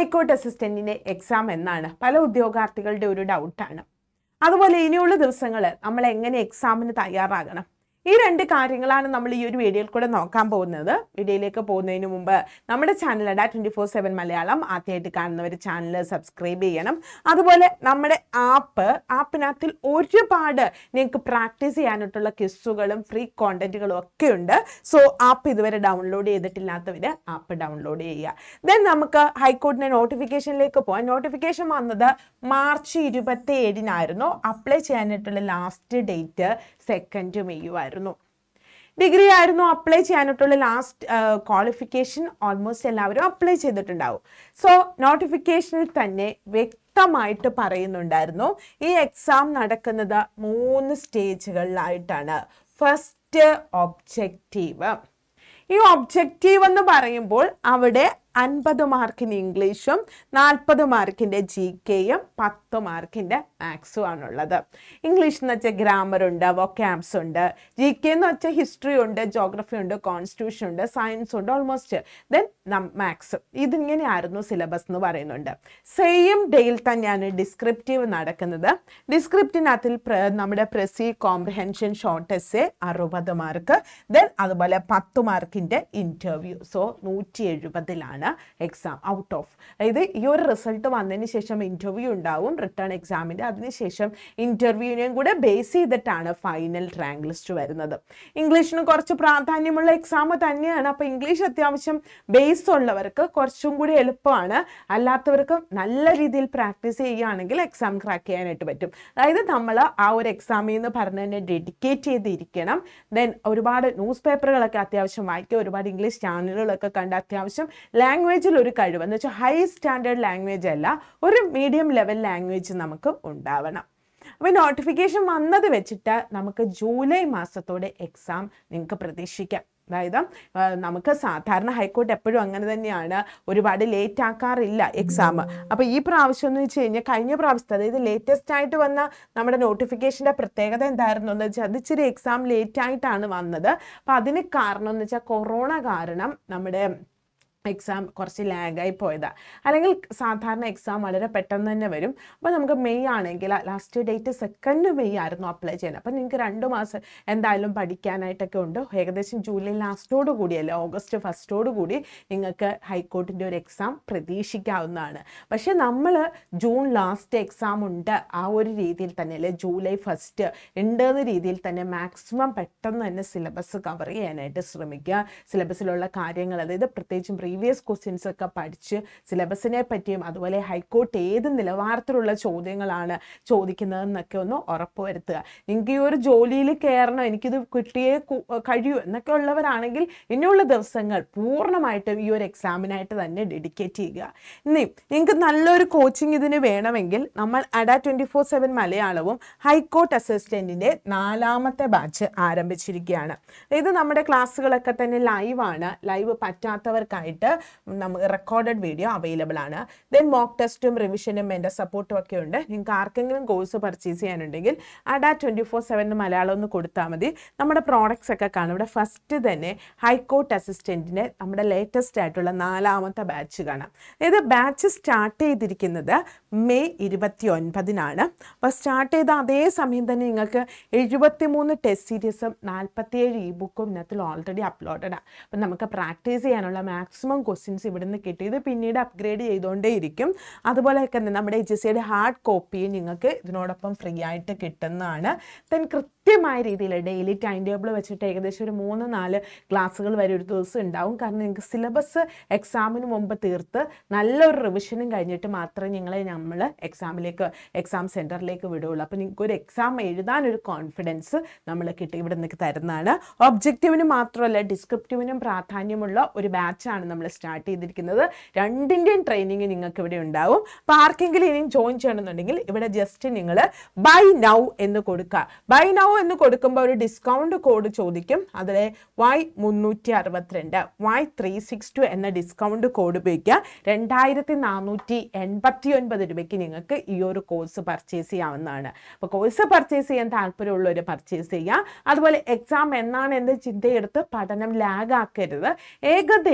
high court അസിസ്റ്റന്റിന്റെ exam എന്നാണ് പല ഉദ്യോഗാർത്ഥികളുടെ ഒരു ഡൗട്ടാണ് അതുപോലെ ഇനിയുള്ള ദിവസങ്ങൾ നമ്മൾ എങ്ങനെ എക്സാമിന് തയ്യാറാകണം ഈ രണ്ട് കാര്യങ്ങളാണ് നമ്മൾ ഈ ഒരു വീഡിയോയിൽ കൂടെ നോക്കാൻ പോകുന്നത് വീഡിയോയിലേക്ക് പോകുന്നതിന് മുമ്പ് നമ്മുടെ channel Adda twenty four seven Malayalam ആദ്യമായിട്ട് കാണുന്നവർ ചാനൽ സബ്സ്ക്രൈബ് ചെയ്യണം അതുപോലെ നമ്മുടെ ആപ്പ് ആപ്പിനകത്തിൽ ഒരുപാട് നിങ്ങൾക്ക് പ്രാക്ടീസ് ചെയ്യാനായിട്ടുള്ള ക്വിസുകളും ഫ്രീ കോണ്ടന്റുകളും ഒക്കെ ഉണ്ട് സോ ആപ്പ് ഇതുവരെ ഡൗൺലോഡ് ചെയ്തിട്ടില്ലാത്തവർ ആപ്പ് ഡൗൺലോഡ് ചെയ്യുക ദെൻ നമുക്ക് ഹൈക്കോർട്ടിന്റെ നോട്ടിഫിക്കേഷനിലേക്ക് പോകാം നോട്ടിഫിക്കേഷൻ വന്നത് മാർച്ച് ഇരുപത്തി ഏഴിനായിരുന്നു അപ്ലൈ ചെയ്യാനായിട്ടുള്ള ലാസ്റ്റ് ഡേറ്റ് സെക്കൻഡ് മെയ്യു ആയിരുന്നു ഡിഗ്രി ആയിരുന്നു അപ്ലൈ ചെയ്യാനായിട്ടുള്ള ലാസ്റ്റ് ക്വാളിഫിക്കേഷൻ ഓൾമോസ്റ്റ് എല്ലാവരും അപ്ലൈ ചെയ്തിട്ടുണ്ടാവും സോ നോട്ടിഫിക്കേഷനിൽ തന്നെ വ്യക്തമായിട്ട് പറയുന്നുണ്ടായിരുന്നു ഈ എക്സാം നടക്കുന്നത് മൂന്ന് സ്റ്റേജുകളിലായിട്ടാണ് ഫസ്റ്റ് ഒബ്ജക്റ്റീവ് ഈ ഒബ്ജക്റ്റീവ് എന്ന് പറയുമ്പോൾ അവിടെ അൻപത് മാർക്കിന് ഇംഗ്ലീഷും നാൽപ്പത് മാർക്കിൻ്റെ ജി കെയും പത്ത് മാർക്കിൻ്റെ മാത്സും ആണുള്ളത് ഇംഗ്ലീഷ് എന്ന് വെച്ചാൽ ഗ്രാമർ ഉണ്ട് വൊക്കാബ്സ് ഉണ്ട് ജി കെ എന്ന് വെച്ചാൽ ഹിസ്റ്ററി ഉണ്ട് ജോഗ്രഫി ഉണ്ട് കോൺസ്റ്റിറ്റ്യൂഷൻ ഉണ്ട് സയൻസ് ഉണ്ട് ഓൾമോസ്റ്റ് ദെൻ മാത്സ് ഇതിങ്ങനെയായിരുന്നു സിലബസ് എന്ന് പറയുന്നുണ്ട് സെയിം ഡേയിൽ തന്നെയാണ് ഡിസ്ക്രിപ്റ്റീവ് നടക്കുന്നത് ഡിസ്ക്രിപ്റ്റിനകത്തിൽ നമ്മുടെ പ്രസി കോംപ്രിഹെൻഷൻ ഷോർട്ട് എസ് അറുപത് മാർക്ക് ദെൻ അതുപോലെ പത്ത് മാർക്കിൻ്റെ ഇൻ്റർവ്യൂ സോ നൂറ്റി എഴുപതിലാണ് എക്സാം ഔട്ട് ഓഫ് അതായത് ഈ ഒരു റിസൾട്ട് വന്നതിന് ശേഷം ഇൻ്റർവ്യൂ ഉണ്ടാവും റിട്ടേൺ എക്സാമിൻ്റെ അതിനുശേഷം ഇൻ്റർവ്യൂവിനെയും കൂടെ ബേസ് ചെയ്തിട്ടാണ് ഫൈനൽ റാങ്ക് ലിസ്റ്റ് വരുന്നത് ഇംഗ്ലീഷിന് കുറച്ച് പ്രാധാന്യമുള്ള എക്സാം തന്നെയാണ് അപ്പോൾ ഇംഗ്ലീഷ് അത്യാവശ്യം ബേസ് ഉള്ളവർക്ക് കുറച്ചും കൂടി എളുപ്പമാണ് അല്ലാത്തവർക്ക് നല്ല രീതിയിൽ പ്രാക്ടീസ് ചെയ്യുകയാണെങ്കിൽ എക്സാം ക്രാക്ക് ചെയ്യാനായിട്ട് പറ്റും അതായത് നമ്മൾ ആ ഒരു എക്സാമിൽ നിന്ന് പറഞ്ഞ് തന്നെ ഡെഡിക്കേറ്റ് ചെയ്തിരിക്കണം ദെൻ ഒരുപാട് ന്യൂസ് പേപ്പറുകളൊക്കെ അത്യാവശ്യം വായിക്കുക ഒരുപാട് ഇംഗ്ലീഷ് ചാനലുകളൊക്കെ കണ്ട് അത്യാവശ്യം ലാംഗ്വേജിൽ ഒരു കഴിവ് എന്ന് വെച്ചാൽ ഹൈ സ്റ്റാൻഡേർഡ് ലാംഗ്വേജ് അല്ല ഒരു മീഡിയം ലെവൽ ലാംഗ്വേജ് നമുക്ക് ഉണ്ടാവണം അപ്പോൾ നോട്ടിഫിക്കേഷൻ വന്നത് വെച്ചിട്ട് നമുക്ക് ജൂലൈ മാസത്തോടെ എക്സാം നിങ്ങൾക്ക് പ്രതീക്ഷിക്കാം അതായത് ആ, നമുക്ക് സാധാരണ ഹൈക്കോർട്ട് എപ്പോഴും അങ്ങനെ തന്നെയാണ് ഒരുപാട് ലേറ്റ് ആക്കാറില്ല എക്സാം അപ്പോൾ ഈ പ്രാവശ്യം എന്ന് വെച്ച് കഴിഞ്ഞാൽ കഴിഞ്ഞ പ്രാവശ്യത്തെ അതായത് ലേറ്റസ്റ്റ് ആയിട്ട് വന്ന നമ്മുടെ നോട്ടിഫിക്കേഷൻ്റെ പ്രത്യേകത എന്തായിരുന്നു എന്ന് വെച്ചാൽ അത് ഇച്ചിരി എക്സാം ലേറ്റ് ആയിട്ടാണ് വന്നത് അപ്പോൾ അതിന് കാരണം എന്ന് വെച്ചാൽ കൊറോണ കാരണം നമ്മുടെ എക്സാം കുറച്ച് ലാഗായി പോയതാണ് അല്ലെങ്കിൽ സാധാരണ എക്സാം വളരെ പെട്ടെന്ന് തന്നെ വരും അപ്പോൾ നമുക്ക് മെയ് ആണെങ്കിൽ ലാസ്റ്റ് ഡേറ്റ് സെക്കൻഡ് മെയ് ആയിരുന്നു അപ്ലൈ ചെയ്യുന്നത് അപ്പോൾ നിങ്ങൾക്ക് രണ്ട് മാസം എന്തായാലും പഠിക്കാനായിട്ടൊക്കെ ഉണ്ട് ഏകദേശം ജൂലൈ ലാസ്റ്റോട് കൂടിയല്ലേ ഓഗസ്റ്റ് ഫസ്റ്റോട് കൂടി നിങ്ങൾക്ക് ഹൈക്കോർട്ടിൻ്റെ ഒരു എക്സാം പ്രതീക്ഷിക്കാവുന്നതാണ് പക്ഷേ നമ്മൾ ജൂൺ ലാസ്റ്റ് എക്സാം ഉണ്ട് ആ ഒരു രീതിയിൽ തന്നെ അല്ലെ ജൂലൈ ഫസ്റ്റ് ഉണ്ട് എന്ന രീതിയിൽ തന്നെ മാക്സിമം പെട്ടെന്ന് തന്നെ സിലബസ് കവർ ചെയ്യാനായിട്ട് ശ്രമിക്കുക സിലബസിലുള്ള കാര്യങ്ങൾ അതായത് പ്രത്യേകിച്ചും പ്രീവിയസ് ക്വസ്റ്റ്യൻസ് ഒക്കെ പഠിച്ച് സിലബസിനെ പറ്റിയും അതുപോലെ ഹൈക്കോർട്ട് ഏത് നിലവാരത്തിലുള്ള ചോദ്യങ്ങളാണ് ചോദിക്കുന്നതെന്നൊക്കെ ഒന്ന് ഉറപ്പുവരുത്തുക നിങ്ങൾക്ക് ഈ ഒരു ജോലിയിൽ കയറണം എനിക്കിത് കിട്ടിയേ കു- കഴിയൂ എന്നൊക്കെ ഉള്ളവരാണെങ്കിൽ ഇനിയുള്ള ദിവസങ്ങൾ പൂർണ്ണമായിട്ടും ഈ ഒരു എക്സാമിനായിട്ട് തന്നെ ഡെഡിക്കേറ്റ് ചെയ്യുക ഇനി നിങ്ങൾക്ക് നല്ലൊരു കോച്ചിങ് ഇതിന് വേണമെങ്കിൽ നമ്മൾ അഡ ട്വൻറ്റി ഫോർ സെവൻ മലയാളവും ഹൈക്കോർട്ട് അസിസ്റ്റൻറ്റിൻ്റെ നാലാമത്തെ ബാച്ച് ആരംഭിച്ചിരിക്കുകയാണ് ഇത് നമ്മുടെ ക്ലാസ്സുകളൊക്കെ തന്നെ ലൈവാണ് ലൈവ് പറ്റാത്തവർക്കായിട്ട് നമുക്ക് റെക്കോർഡഡ് വീഡിയോ അവൈലബിൾ ആണ് ദെൻ മോക്ക് ടെസ്റ്റും റിവിഷനും എൻ്റെ സപ്പോർട്ടും ഒക്കെ ഉണ്ട് നിങ്ങൾക്ക് ആർക്കെങ്കിലും കോഴ്സ് പർച്ചേസ് ചെയ്യാനുണ്ടെങ്കിൽ Adda twenty four seven Malayalam ഒന്ന് കൊടുത്താൽ മതി നമ്മുടെ പ്രോഡക്ട്സ് ഒക്കെ കാണും ഇവിടെ ഫസ്റ്റ് തന്നെ ഹൈക്കോർട്ട് അസിസ്റ്റൻറ്റിൻ്റെ നമ്മുടെ ലേറ്റസ്റ്റ് ആയിട്ടുള്ള നാലാമത്തെ ബാച്ച് കാണാം ഇത് ബാച്ച് സ്റ്റാർട്ട് ചെയ്തിരിക്കുന്നത് മെയ് ഇരുപത്തി ഒൻപതിനാണ് അപ്പോൾ സ്റ്റാർട്ട് ചെയ്ത അതേ സമയം തന്നെ നിങ്ങൾക്ക് എഴുപത്തി മൂന്ന് ടെസ്റ്റ് സീരീസും നാൽപ്പത്തിയേഴ് ഇ ബുക്കും ഇതിനകത്തിൽ ഓൾറെഡി അപ്ലോഡഡ് ആണ് അപ്പം നമുക്ക് പ്രാക്ടീസ് ചെയ്യാനുള്ള മാക്സിമം ക്വസ്റ്റ്യൻസ് ഇവിടുന്ന് കിട്ടി ഇത് പിന്നീട് അപ്ഗ്രേഡ് ചെയ്തുകൊണ്ടേയിരിക്കും അതുപോലെ തന്നെ നമ്മുടെ എച്ച് എസ് സിയുടെ ഹാർഡ് കോപ്പിയും നിങ്ങൾക്ക് ഇതിനോടൊപ്പം ഫ്രീ ആയിട്ട് കിട്ടുന്നതാണ് ദെൻ കൃത്യമായ രീതിയിൽ ഡെയിലി ടൈം ടേബിൾ വെച്ചിട്ട് ഏകദേശം ഒരു മൂന്ന് നാല് ക്ലാസ്സുകൾ വരെ ഒരു ദിവസം ഉണ്ടാവും കാരണം നിങ്ങൾക്ക് സിലബസ് എക്സാമിന് മുമ്പ് തീർത്ത് നല്ലൊരു റിവിഷനും കഴിഞ്ഞിട്ട് മാത്രമേ നിങ്ങളെ നമ്മൾ എക്സാമിലേക്ക് എക്സാം സെൻറ്ററിലേക്ക് വിടുകയുള്ളൂ അപ്പോൾ നിങ്ങൾക്ക് ഒരു എക്സാം എഴുതാനൊരു കോൺഫിഡൻസ് നമ്മൾ കിട്ടി ഇവിടെ നിങ്ങൾക്ക് തരുന്നതാണ് ഒബ്ജക്റ്റീവിന് മാത്രമല്ല ഡിസ്ക്രിപ്റ്റീവിനും പ്രാധാന്യമുള്ള ഒരു ബാച്ചാണ് നമ്മൾ സ്റ്റാർട്ട് ചെയ്തിരിക്കുന്നത് രണ്ടിൻ്റെയും ട്രെയിനിങ് നിങ്ങൾക്ക് ഇവിടെ ഉണ്ടാവും അപ്പോൾ ആർക്കെങ്കിലും ഇനിയും ജോയിൻ ചെയ്യണമെന്നുണ്ടെങ്കിൽ ഇവിടെ ജസ്റ്റ് നിങ്ങൾ ബൈ നൗ എന്ന് കൊടുക്കുക ബൈ നൗ എന്ന് കൊടുക്കുമ്പോൾ ഒരു ഡിസ്കൗണ്ട് കോഡ് ചോദിക്കും അതിൽ വൈ മുന്നൂറ്റി അറുപത്തിരണ്ട് വൈ ത്രീ സിക്സ് ടു എന്ന ഡിസ്കൗണ്ട് കോഡ് ഉപയോഗിക്കുക രണ്ടായിരത്തി നാനൂറ്റി എൺപത്തി ഒൻപത് രൂപയ്ക്ക് നിങ്ങൾക്ക് ഈ ഒരു കോഴ്സ് പർച്ചേസ് ചെയ്യാവുന്നതാണ് അപ്പോൾ കോഴ്സ് പർച്ചേസ് ചെയ്യാൻ താല്പര്യമുള്ളവർ പർച്ചേസ് ചെയ്യുക അതുപോലെ എക്സാം എന്നാണ് എന്ന് ചിന്തയെടുത്ത് പഠനം ലാഗ് ആക്കരുത് ഏകദേശം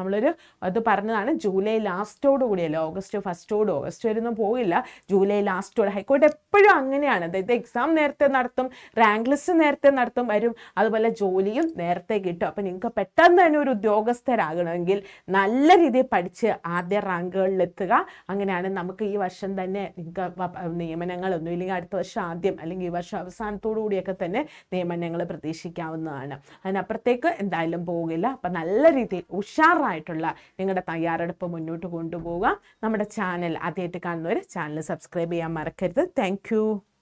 നമ്മളൊരു അത് പറഞ്ഞതാണ് ജൂലൈ ലാസ്റ്റോട് കൂടിയല്ല ഓഗസ്റ്റ് ഫസ്റ്റോട് ഓഗസ്റ്റ് വരെയൊന്നും പോകില്ല ജൂലൈ ലാസ്റ്റോട് ഹൈക്കോടതി എപ്പോഴും അങ്ങനെയാണ് അതായത് എക്സാം നേരത്തെ നടത്തും റാങ്ക് ലിസ്റ്റ് നേരത്തെ നടത്തും വരും അതുപോലെ ജോലിയും നേരത്തെ കിട്ടും അപ്പം നിങ്ങൾക്ക് പെട്ടെന്ന് തന്നെ ഒരു ഉദ്യോഗസ്ഥരാകണമെങ്കിൽ നല്ല രീതിയിൽ പഠിച്ച് ആദ്യ റാങ്കുകളിലെത്തുക അങ്ങനെയാണ് നമുക്ക് ഈ വർഷം തന്നെ നിങ്ങൾക്ക് വ- നിയമനങ്ങളൊന്നും ഇല്ലെങ്കിൽ അടുത്ത വർഷം ആദ്യം അല്ലെങ്കിൽ ഈ വർഷം അവസാനത്തോടു കൂടിയൊക്കെ തന്നെ നിയമനങ്ങൾ പ്രതീക്ഷിക്കാവുന്നതാണ് അതിനപ്പുറത്തേക്ക് എന്തായാലും പോകില്ല അപ്പം നല്ല രീതിയിൽ ഉഷാറായിട്ടുള്ള നിങ്ങളുടെ തയ്യാറെടുപ്പ് മുന്നോട്ട് കൊണ്ടുപോവുക നമ്മുടെ ചാനൽ ആദ്യമായിട്ട് കാണുന്നവർ ചാനൽ സബ്സ്ക്രൈബ് ചെയ്യാൻ മറക്കരുത് താങ്ക്